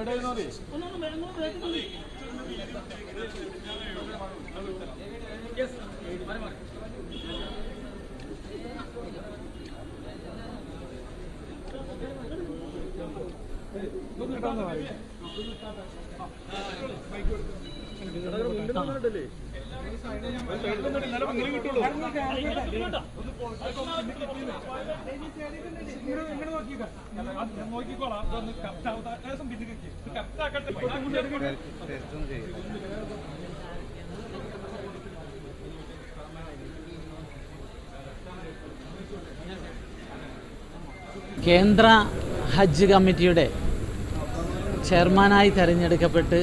കേന്ദ്ര ഹജ്ജ് കമ്മിറ്റിയുടെ ചെയർമാനായി തെരഞ്ഞെടുക്കപ്പെട്ട്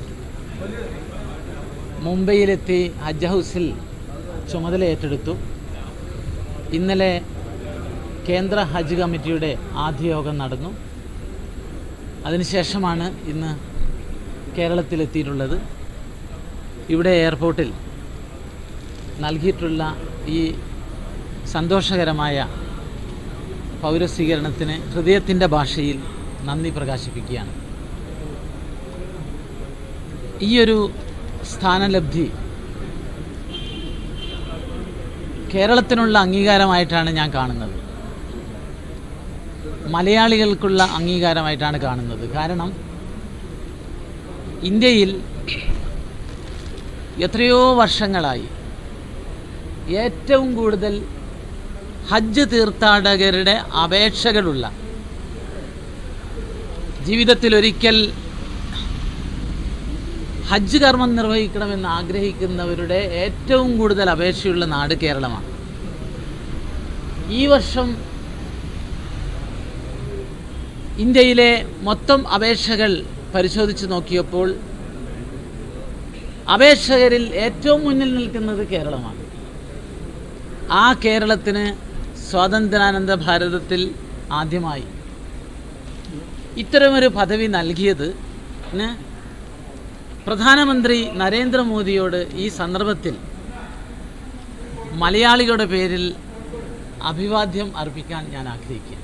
മുംബൈയിലെത്തി ഹജ്ജ് ഹൗസിൽ ചുമതല ഏറ്റെടുത്തു ഇന്നലെ കേന്ദ്ര ഹജ്ജ് കമ്മിറ്റിയുടെ ആദ്യ യോഗം നടന്നു അതിനുശേഷമാണ് ഇന്ന് കേരളത്തിലെത്തിയിട്ടുള്ളത് ഇവിടെ എയർപോർട്ടിൽ നൽകിയിട്ടുള്ള ഈ സന്തോഷകരമായ പൗരസ്വീകരണത്തിന് ഹൃദയത്തിൻ്റെ ഭാഷയിൽ നന്ദി പ്രകാശിപ്പിക്കുകയാണ് ഈയൊരു സ്ഥാനലബ്ധി കേരളത്തിനുള്ള അംഗീകാരമായിട്ടാണ് ഞാൻ കാണുന്നത് മലയാളികൾക്കുള്ള അംഗീകാരമായിട്ടാണ് കാണുന്നത് കാരണം ഇന്ത്യയിൽ എത്രയോ വർഷങ്ങളായി ഏറ്റവും കൂടുതൽ ഹജ്ജ് തീർത്ഥാടകരുടെ അപേക്ഷകളുള്ള ജീവിതത്തിൽ ഒരിക്കൽ ഹജ്ജ് കർമ്മം നിർവഹിക്കണമെന്ന് ആഗ്രഹിക്കുന്നവരുടെ ഏറ്റവും കൂടുതൽ അപേക്ഷയുള്ള നാട് കേരളമാണ് ഈ വർഷം ഇന്ത്യയിലെ മൊത്തം അപേക്ഷകൾ പരിശോധിച്ച് നോക്കിയപ്പോൾ അപേക്ഷകരിൽ ഏറ്റവും മുന്നിൽ നിൽക്കുന്നത് കേരളമാണ് ആ കേരളത്തിന് സ്വാതന്ത്ര്യാനന്ദ ഭാരതത്തിൽ ആദ്യമായി ഇത്തരമൊരു പദവി നൽകിയത് ന് പ്രധാനമന്ത്രി നരേന്ദ്രമോദിയോട് ഈ സന്ദർഭത്തിൽ മലയാളികളുടെ പേരിൽ അഭിവാദ്യം അർപ്പിക്കാൻ ഞാൻ ആഗ്രഹിക്കുക